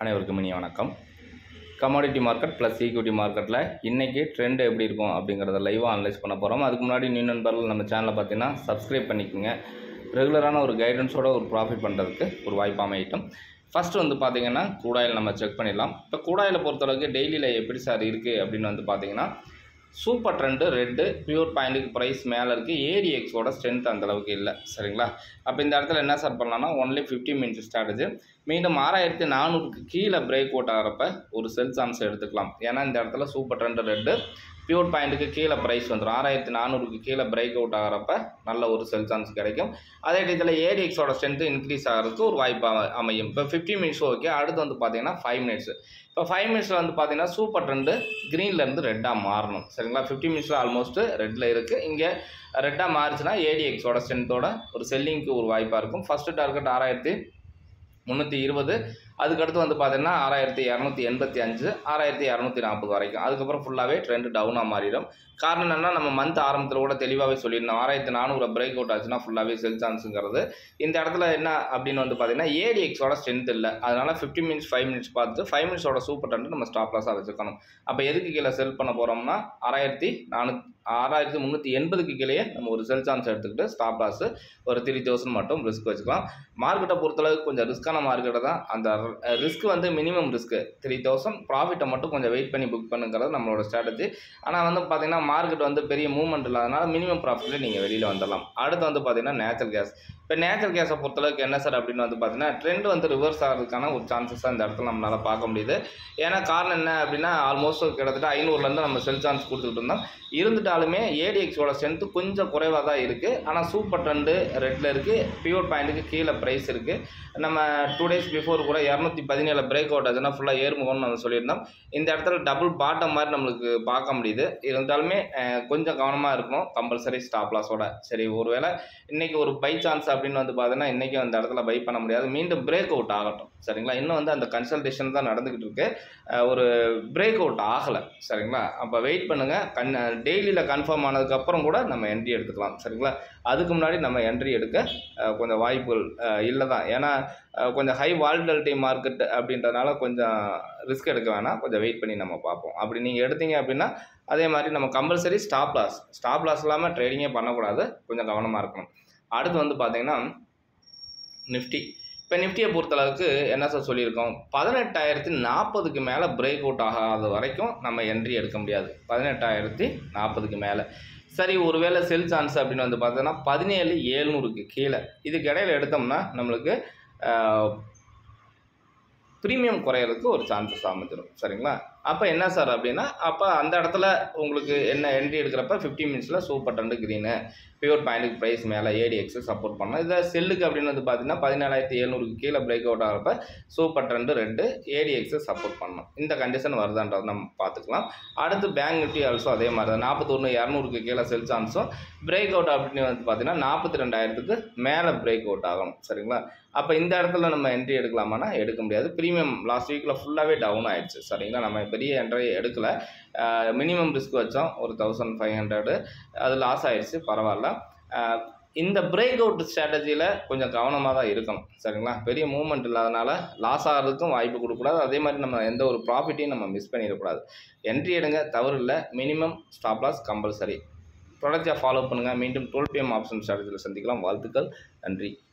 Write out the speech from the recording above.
அனைவருக்கும் இனிய வணக்கம் கமாடிட்டி மார்க்கெட் ப்ளஸ் ஈக்விட்டி மார்க்கெட்டில் இன்றைக்கி ட்ரெண்ட் எப்படி இருக்கும் அப்படிங்கிறத லைவாக அனலைஸ் பண்ண போகிறோம் அதுக்கு முன்னாடி நியூ நண்பர்கள் நம்ம சேனலை பார்த்தீங்கன்னா சப்ஸ்கிரைப் பண்ணிக்கோங்க ரெகுலரான ஒரு கைடன்ஸோட ஒரு ப்ராஃபிட் பண்ணுறதுக்கு ஒரு வாய்ப்பு அமையட்டும் ஃபஸ்ட்டு வந்து பார்த்தீங்கன்னா கூடாயில் நம்ம செக் பண்ணிடலாம் இப்போ கூடாயில் பொறுத்தளவுக்கு டெய்லியில் எப்படி சார் இருக்குது அப்படின்னு வந்து பார்த்தீங்கன்னா சூப்பர் ட்ரெண்டு ரெட்டு பியூர் பாயிண்ட்டுக்கு ப்ரைஸ் மேலே இருக்குது ஏடிஎக்ஸோட ஸ்ட்ரென்த் அந்தளவுக்கு இல்லை சரிங்களா அப்போ இந்த இடத்துல என்ன சார் பண்ணலாம்னா ஒன்லி ஃபிஃப்டி மினிட்ஸ் ஸ்ட்ராட்டஜி மீண்டும் ஆறாயிரத்தி நானூறுக்கு கீழே பிரேக் அவுட் ஆகிறப்ப ஒரு செல் சான்ஸ் எடுத்துக்கலாம் ஏன்னா இந்த இடத்துல சூப்பர் ட்ரெண்டு ரெட்டு பியூர் பாயிண்ட்டுக்கு கீழே ப்ரைஸ் வந்துடும் ஆறாயிரத்தி நானூறுக்கு கீழே பிரேக் அவுட் ஆகிறப்ப நல்ல ஒரு செல் சான்ஸ் கிடைக்கும் அதே டயத்தில் ஏடிஎக்ஸோட ஸ்ட்ரென்த்து இன்க்ரீஸ் ஆகிறதுக்கு ஒரு வாய்ப்பு அம- அமையும் இப்போ ஃபிஃப்டி மினிட்ஸ் ஓகே அடுத்து வந்து பார்த்தீங்கன்னா ஃபைவ் மினிட்ஸ் இப்போ ஃபைவ் மினிட்ஸில் வந்து பார்த்தீங்கன்னா சூப்பர் ட்ரெண்டு க்ரீன்லேருந்து ரெட்டாக மாறணும் சரிங்களா ஃபிஃப்டி மினிட்ஸில் ஆல்மோஸ்ட்டு ரெட்டில் இருக்குது இங்கே ரெட்டாக மாறுச்சுன்னா ஏடிஎக்ஸோட ஸ்ட்ரென்த்தோட ஒரு செல்லிங்க்கு ஒரு வாய்ப்பாக இருக்கும் ஃபஸ்ட்டு டார்கெட் ஆறாயிரத்தி முந்நூற்றி இருபது அதுக்கடுத்து வந்து பார்த்தீங்கன்னா ஆறாயிரத்தி இரநூத்தி எண்பத்தி அஞ்சு ஆறாயிரத்தி இரநூத்தி நாற்பது வரைக்கும் அதுக்கப்புறம் ஃபுல்லாகவே ட்ரெண்ட் டவுனாக மாறிடும் காரணம் என்னென்னா நம்ம மந்த் ஆரம்பத்தில் கூட தெளிவாகவே சொல்லியிருந்தோம் ஆறாயிரத்தி நானூறு பிரேக் அவுட் ஆச்சுன்னா ஃபுல்லாகவே செல் சான்ஸுங்கிறது இந்த இடத்துல என்ன அப்படின்னு வந்து பார்த்தீங்கன்னா ஏடிஎக்ஸோட ஸ்ட்ரென்த் இல்லை அதனால் ஃபிஃப்டி மினிட்ஸ் ஃபைவ் மினிட்ஸ் பார்த்து ஃபைவ் மினிட்ஸோட சூப்பர் ட்ரெண்ட் நம்ம ஸ்டாப் லாஸாக வச்சுக்கணும் அப்போ எதுக்கு கீழே செல் பண்ண போகிறோம்னா ஆறாயிரத்தி நானூற்றி ஆறாயிரத்தி முந்நூற்றி எண்பதுக்கு கீழேயே நம்ம ஒரு செல் சான்ஸ் எடுத்துக்கிட்டு ஸ்டாப் லாஸ் ஒரு த்ரீ தௌசண்ட் மட்டும் ரிஸ்க் வச்சுக்கலாம் மார்க்கெட்டை பொறுத்தளவுக்கு கொஞ்சம் ரிஸ்க்கான மார்க்கெட்டை தான் அந்த ரிஸ்க் வந்து மினிமம் ரிஸ்க்கு த்ரீ தௌசண்ட் ப்ராஃபிட்டை மட்டும் கொஞ்சம் வெயிட் பண்ணி புக் பண்ணுங்கிறது நம்மளோட ஸ்ட்ராட்டஜி ஆனால் வந்து பார்த்தீங்கன்னா மார்க்கெட் வந்து பெரிய மூவ்மெண்ட் இல்லாதனால மினிமம் ப்ராஃபிட்டில் நீங்கள் வெளியில் வந்துடலாம் அடுத்து வந்து பார்த்தீங்கன்னா நேச்சுரல் கேஸ் இப்போ நேச்சுரல் கேஸை பொறுத்தளவுக்கு என்ன சார் அப்படின்னு வந்து பார்த்தீங்கன்னா ட்ரெண்ட் வந்து ரிவர்ஸ் ஆகிறதுக்கான ஒரு சான்சஸ் இந்த இடத்துல நம்மளால் பார்க்க முடியுது ஏன்னா காரணம் என்ன அப்படின்னா ஆல்மோஸ்ட் கிட்டத்தட்ட ஐநூறுலேருந்து நம்ம செல் சான்ஸ் கொடுத்துட்டு இருந்தோம் இருந்துட்டாலுமே ஏடிஎக்ஸோட ஸ்ட்ரென்த்து கொஞ்சம் குறைவாக தான் இருக்குது ஆனால் சூப்பர் ட்ரெண்டு ரெட்டில் இருக்குது பியூர் பாயிண்ட்டுக்கு கீழே ப்ரைஸ் இருக்குது நம்ம டூ டேஸ் பிஃபோர் கூட இரநூத்தி பதினேழு பிரேக் அவுட் ஆச்சுன்னா ஃபுல்லாக ஏறுமுகம்னு நம்ம சொல்லியிருந்தோம் இந்த இடத்துல டபுள் பாட்டம் மாதிரி நம்மளுக்கு பார்க்க முடியுது இருந்தாலுமே அஹ், கொஞ்சம் கவனமாக இருக்கணும் கம்பல்சரி ஸ்டாப் லாஸோட சரி ஒருவேளை இன்றைக்கி ஒரு பை சான்ஸ் அப்படின்னு வந்து பார்த்தீங்கன்னா இன்றைக்கி அந்த இடத்துல பை பண்ண முடியாது மீண்டும் பிரேக் அவுட் ஆகட்டும் சரிங்களா இன்னும் வந்து அந்த கன்சல்டேஷன் தான் நடந்துக்கிட்டு இருக்கு அஹ், ஒரு பிரேக் அவுட் ஆகலை சரிங்களா அப்போ வெயிட் பண்ணுங்கள் கண் டெய்லியில் கன்ஃபார்ம் ஆனதுக்கப்புறம் கூட நம்ம என்ட்ரி எடுத்துக்கலாம் சரிங்களா அதுக்கு முன்னாடி நம்ம என்ட்ரி எடுக்க அஹ், கொஞ்சம் வாய்ப்புகள் இல்லை தான் ஏன்னா அஹ், கொஞ்சம் ஹை வால்டலிட்டி மார்க்கெட் அப்படின்றதுனால கொஞ்சம் ரிஸ்க் எடுக்க வேணாம் கொஞ்சம் வெயிட் பண்ணி நம்ம பார்ப்போம் அப்படி நீங்கள் எடுத்தீங்க அப்படின்னா அதே மாதிரி நம்ம compulsory stop loss stop loss இல்லாமல் ட்ரேடிங்கே பண்ணக்கூடாது கொஞ்சம் கவனமாக இருக்கணும் அடுத்து வந்து பார்த்தீங்கன்னா நிஃப்டி இப்போ நிஃப்டியை பொறுத்தளவுக்கு என்ன சார் சொல்லியிருக்கோம் பதினெட்டாயிரத்தி நாற்பதுக்கு மேலே பிரேக் அவுட் ஆகாத வரைக்கும் நம்ம என்ட்ரி எடுக்க முடியாது பதினெட்டாயிரத்தி நாற்பதுக்கு மேலே சரி ஒருவேளை செல் சான்ஸ் அப்படின்னு வந்து பார்த்தோன்னா பதினேழு ஏழ்நூறுக்கு கீழே இதுக்கு இடையில எடுத்தோம்னா நம்மளுக்கு ப்ரீமியம் குறையிறதுக்கு ஒரு சான்சஸ் அமைஞ்சிடும் சரிங்களா அப்போ என்ன சார் அப்படின்னா அப்போ அந்த இடத்துல உங்களுக்கு என்ன என்ட்ரி எடுக்கிறப்ப ஃபிஃப்டி மினிட்ஸில் சூப்பர் டண்டு க்ரீனு பியூர் பாயிண்ட்டுக்கு ப்ரைஸ் மேலே ஏடிஎக்ஸ் சப்போர்ட் பண்ணலாம் இதை செல்லுக்கு அப்படின்னு வந்து பார்த்தீங்கன்னா பதினேழாயிரத்தி எழுநூறுக்கு கீழே பிரேக் அவுட் ஆகிறப்ப சூப்பர் ட்ரெண்டு ரெண்டு ஏடிஎக்ஸை சப்போர்ட் பண்ணணும் இந்த கண்டிஷன் வருதான்றதை நம்ம பார்த்துக்கலாம் அடுத்து பேங்க் நிஃப்டி ஆல்சோ அதே மாதிரி தான் நாற்பத்தொன்று இரநூறுக்கு கீழே செல் சான்ஸும் பிரேக் அவுட் அப்படின்னு வந்து பார்த்தீங்கன்னா நாற்பத்தி ரெண்டாயிரத்துக்கு மேலே பிரேக் அவுட் ஆகணும் சரிங்களா அப்போ இந்த இடத்துல நம்ம என்ட்ரி எடுக்கலாமான்னா எடுக்க முடியாது ப்ரீமியம் லாஸ்ட் வீக்கில் ஃபுல்லாகவே டவுன் ஆயிடுச்சு சரிங்களா நம்ம பெரிய என்ட்ரி எடுக்கல மினிமம் ரிஸ்க் வச்சோம் ஒரு தௌசண்ட் ஃபைவ் ஹண்ட்ரடு அது லாஸ் ஆயிடுச்சு பரவாயில்ல அஹ், இந்த பிரேக் அவுட் ஸ்ட்ராட்டஜியில் கொஞ்சம் கவனமாக தான் இருக்கணும் சரிங்களா பெரிய மூவ்மெண்ட் இல்லாதனால லாஸ் ஆகிறதுக்கும் வாய்ப்பு கொடுக்கக்கூடாது அதே மாதிரி நம்ம எந்த ஒரு ப்ராஃபிட்டையும் நம்ம மிஸ் பண்ணிடக்கூடாது என்ட்ரி எடுங்க தவறு இல்லை மினிமம் ஸ்டாப் லாஸ் கம்பல்சரி தொடர்ச்சியாக ஃபாலோ பண்ணுங்கள் மீண்டும் டுவெல் பிஎம் ஆப்ஷன் ஸ்ட்ராட்டஜியில் சந்திக்கலாம் வாழ்த்துக்கள் நன்றி